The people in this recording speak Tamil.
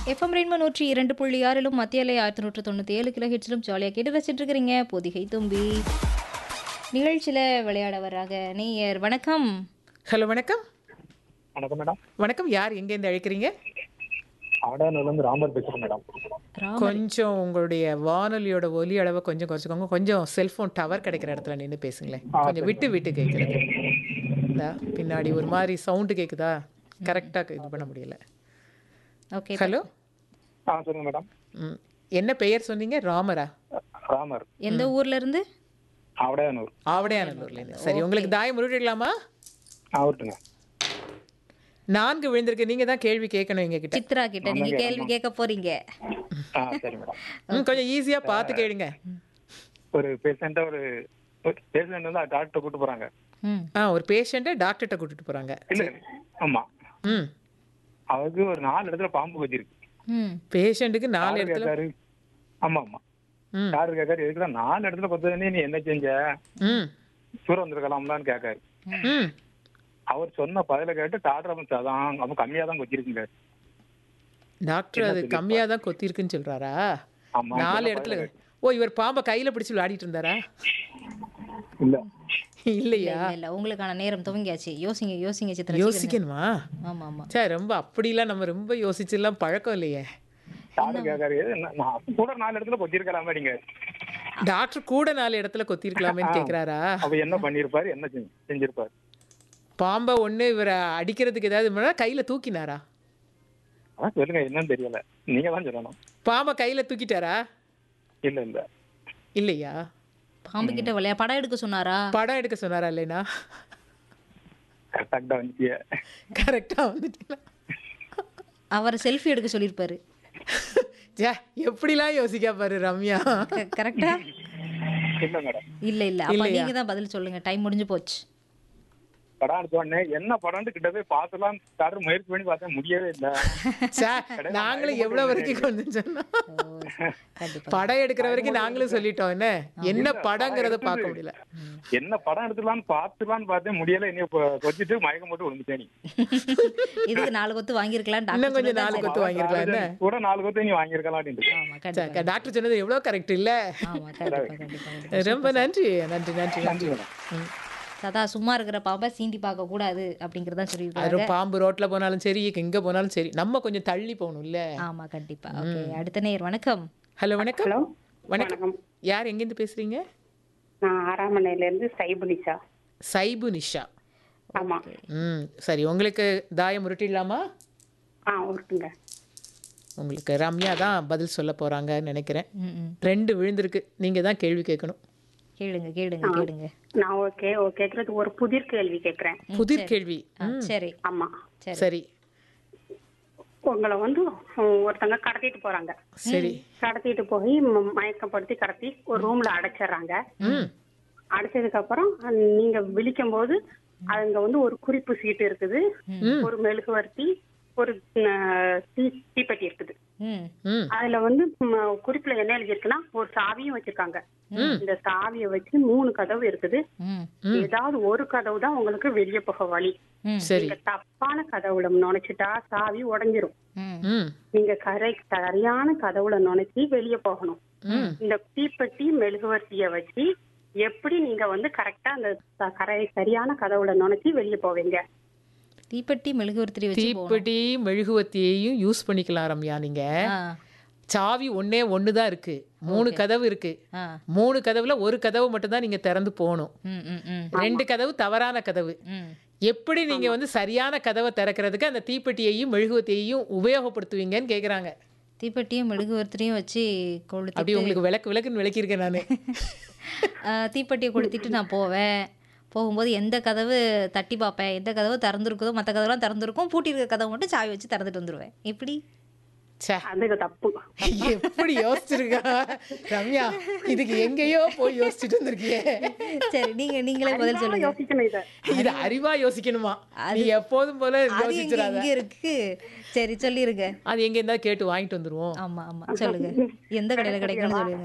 எஃப்எம் ரெயின்போ நூற்றி இரண்டு புள்ளி ஆறிலும் மத்திய அலை ஆயிரத்தி நூற்று தொண்ணூற்றி ஏழு கிலோ ஹெட்ஸிலும் ஜாலியாக கேட்டு ரசிச்சுட்டு இருக்கிறீங்க பொதிகை தும்பி நிகழ்ச்சியில் விளையாட வர்றாங்க நேயர் வணக்கம் ஹலோ வணக்கம் வணக்கம் மேடம் வணக்கம் யார் எங்கேருந்து அழைக்கிறீங்க ஆடானூர்லேருந்து ராமர் பேசுகிறேன் மேடம் ராம் கொஞ்சம் உங்களுடைய வானொலியோட ஒலி அளவை கொஞ்சம் குறைச்சிக்கோங்க கொஞ்சம் செல்போன் டவர் கிடைக்கிற இடத்துல நின்று பேசுங்களேன் கொஞ்சம் விட்டு விட்டு கேட்குறது இந்தா, பின்னாடி ஒரு மாதிரி சவுண்டு கேட்குதா கரெக்டாக இது பண்ண முடியல ஓகே ஹலோ ஆ சொல்லுங்க மேடம் ம் என்ன பெயர் சொன்னீங்க ராமரா ராமர் எந்த ஊர்ல இருந்து ஆவடையானூர் ஆவடையானூர்லேருந்து சரி உங்களுக்கு தாயம் முருகிடலாமா ஆவட்டுங்க நான்கு விழுந்திருக்கு நீங்கள் தான் கேள்வி கேட்கணும் எங்ககிட்ட சித்ரா கிட்ட நீங்க கேள்வி கேட்க போறீங்க ஆ சரி மேடம் ம் கொஞ்சம் ஈஸியாக பார்த்து கேளுங்க ஒரு பேஷண்ட்டை ஒரு பேஷண்ட் வந்து டாக்டர் கூட்டு போறாங்க ம் ஆ ஒரு பேஷண்ட்டை டாக்டர்கிட்ட கூட்டிட்டு போகிறாங்க இல்ல ஆமா ம் அவருக்கு ஒரு நாலு இடத்துல பாம்பு வச்சிருக்கு ம் பேஷண்ட்டுக்கு நாலு டாக்டர் இடத்துல கேட்காரு ஆமா ஆமா ம் டாக்டர் கேட்காரு எதுக்குடா நாலு இடத்துல கொத்ததுன்னு நீ என்ன செஞ்ச ம் தூரம் வந்திருக்கலாம்லான்னு கேட்காரு ம் அவர் சொன்ன பதில கேட்டு டாக்டர் அவன் அதான் அவன் கம்மியா தான் கொச்சிருக்குங்க டாக்டர் அது கம்மியா தான் கொத்திருக்குன்னு சொல்றாரா ஆமா நாலு இடத்துல ஓ இவர் பாம்பை கையில பிடிச்சு விளையாடிட்டு இருந்தாரா இல்ல இல்லையா இல்ல இல்ல உங்களுக்கான நேரம் துவங்கியாச்சு யோசிங்க யோசிங்க சித்ரா சீக்கிரம். யோசிக்கணுமா ஆமா ஆமா சே ரொம்ப அப்படிலாம் நம்ம ரொம்ப யோசிச்சுலாம் பழக்கம் இல்லையே டாக்டர் கேட்காரு "என்ன- நான் கூட நாலு இடத்துல கொச்சிருக்கலாமே நீங்க டாக்டர் கூட நாலு இடத்துல கொத்திருக்கலாமேன்னு கேக்குறாரா அவ என்ன பண்ணிருப்பாரு என்ன செஞ்சு- செஞ்சிருப்பாரு பாம்பை ஒண்ணு இவரை அடிக்கிறதுக்கு ஏதாவது பண்ணா கையில தூக்கினாரா அதான் சொல்லுங்க என்னன்னு தெரியல நீங்க தான் சொல்லணும் பாம்பை கையில தூக்கிட்டாரா இல்ல இல்ல இல்லையா பாம்பு கிட்ட விளையா படம் எடுக்க சொன்னாரா படம் எடுக்க சொன்னாரா இல்லைனா கரெக்டா வந்துட்டிய கரெக்டா வந்துட்டீங்களா அவரை செல்ஃபி எடுக்க சொல்லியிருப்பாரு ஜே எப்படிலாம் யோசிக்கா பாரு ரம்யா கரெக்டா இல்ல மேடம் இல்ல இல்ல அப்ப நீங்க தான் பதில் சொல்லுங்க டைம் முடிஞ்சு போச்சு படம் எடுத்த உடனே என்ன படம்னு கிட்ட போய் பார்த்துலாம் டாக்டர் முயற்சி பண்ணி பார்த்தேன் முடியவே இல்ல சே நாங்களும் எவ்வளவு வரைக்கும் கொஞ்சம் சொன்னோம் ஓ, கண்டிப்பா படம் எடுக்கிற வரைக்கும் நாங்களும் சொல்லிட்டோம் என்ன என்ன படங்கிறத பார்க்க முடியல என்ன படம் எடுத்துலான்னு பார்த்துலான்னு பார்த்தேன் முடியல என்னைய கொ- கொச்சிட்டு மயக்கம் போட்டு விழுந்துட்டேன் நீ இதுக்கு நாலு கொத்து வாங்கியிருக்கலாம் இன்னும் டாக்டர் கொஞ்சம் சொன்னது நாலு சரி. கொத்து வாங்கிருக்கலாம் என்ன கூட நாலு கொத்து நீ வாங்கியிருக்கலாம் அப்படின்ட்டு ஆமா கண்டிப்பா சே, டாக்டர் சொன்னது எவ்வளவு கரெக்ட் இல்ல ஆமா கண்டிப்பா கண்டிப்பா கண்டிப்பா. ரொம்ப நன்றி நன்றி நன்றி நன்றி ம். சதா சும்மா இருக்கிற பாம்பை சீண்டி பார்க்க கூடாது அப்படிங்கறத அது சொல்லியிருக்காங்க பாம்பு ரோட்ல போனாலும் சரி எங்க போனாலும் சரி நம்ம கொஞ்சம் தள்ளி போகணும்ல ஆமா கண்டிப்பா ஓகே அடுத்த நேயர் வணக்கம் ஹலோ வணக்கம் ஹலோ வணக்கம் யார் எங்கேருந்து பேசுறீங்க நான் ஆறாம் மனையில இருந்து சைபுனிஷா சைபு நிஷா ஆமா ம் சரி உங்களுக்கு தாயம் உருட்டிடலாமா ஆ இருக்குங்க உங்களுக்கு ரம்யா தான் பதில் சொல்ல போறாங்கன்னு நினைக்கிறேன் ம், ம். ரெண்டு விழுந்திருக்கு நீங்க தான் கேள்வி கேட்கணும் கேளுங்க கேளுங்க கேளுங்க நான் ஓகே ஓ கேக்குறது ஒரு புதிர் கேள்வி கேக்குறேன் புதிர் கேள்வி ஆ, சரி ஆமா சரி உங்களை வந்து உம், ஒருத்தங்க கடத்திட்டு போறாங்க சரி கடத்திட்டு போய் ம- மயக்கப்படுத்தி கடத்தி ஒரு ரூம்ல அடைச்சிடுறாங்க ம் அடைச்சதுக்கு அப்புறம் அஹ், நீங்க விழிக்கும் போது அங்க வந்து ஒரு குறிப்பு சீட்டு இருக்குது ஒரு மெழுகுவர்த்தி ஒரு அஹ், தீ- தீப்பெட்டி இருக்குது ம் ம் அதுல வந்து ம, குறிப்புல என்ன எழுதியிருக்குன்னா ஒரு சாவியும் வச்சிருக்காங்க இந்த சாவியை வச்சு மூணு கதவு இருக்குது ம் ஏதாவது ஒரு கதவு தான் உங்களுக்கு வெளியே போக வழி ம் சரி நீங்க தப்பான கதவுல நுழைச்சிட்டா சாவி உடைஞ்சிரும் ம் ம் நீங்க கரை சரியான கதவுல நுழைச்சி வெளியே போகணும் ம் இந்த தீப்பெட்டி மெழுகுவர்த்திய வச்சு எப்படி நீங்க வந்து கரெக்டா அந்த ச- கரை சரியான கதவுல நுழைச்சி வெளியே போவீங்க தீப்பெட்டி மெழுகுவர்த்தி வச்சு போகணும் தீப்பெட்டி மெழுகுவத்தியையும் யூஸ் பண்ணிக்கலாம் ரம்யா நீங்க ஆ சாவி ஒண்ணே ஒன்று தான் இருக்கு மூணு கதவு இருக்கு ஆ மூணு கதவுல ஒரு கதவு மட்டும் தான் நீங்க திறந்து போகணும் ம் ம் ம் ரெண்டு கதவு தவறான கதவு ம் எப்படி நீங்க வந்து சரியான கதவை திறக்கிறதுக்கு அந்த தீப்பெட்டியையும் மெழுகுவத்தியையும் உபயோகப்படுத்துவீங்கன்னு கேக்குறாங்க தீப்பெட்டியும் மெழுகுவர்த்தியும் வச்சு கொளுத்தி அப்படி உங்களுக்கு விளக்கு விளக்குன்னு விளக்கியிருக்கேன் நானு ஆ, தீப்பெட்டியை கொளுத்திட்டு நான் போவேன் போகும்போது எந்த கதவு தட்டி பார்ப்பேன் எந்த கதவு திறந்துருக்குதோ மற்ற கதவுலாம் திறந்துருக்கும் பூட்டி இருக்க கதவு மட்டும் சாவி வச்சு திறந்துட்டு வந்துடுவேன் எப்படி ச்சே அது தப்பு எப்படி யோசிச்சிருக்கா ரம்யா இதுக்கு எங்கேயோ போய் யோசிச்சுட்டு வந்திருக்கியே சரி நீங்க நீங்களே பதில் சொல்லுங்க யோசிக்கணும் இத இது அறிவா யோசிக்கணுமா நீ எப்போதும் போல அது எங்க யோசிச்சிடாத இங்க இருக்கு சரி சொல்லிருங்க அது எங்க இருந்தா கேட்டு வாங்கிட்டு வந்துருவோம் ஆமா ஆமா சொல்லுங்க எந்த கடையில கிடைக்கும்னு சொல்லுங்க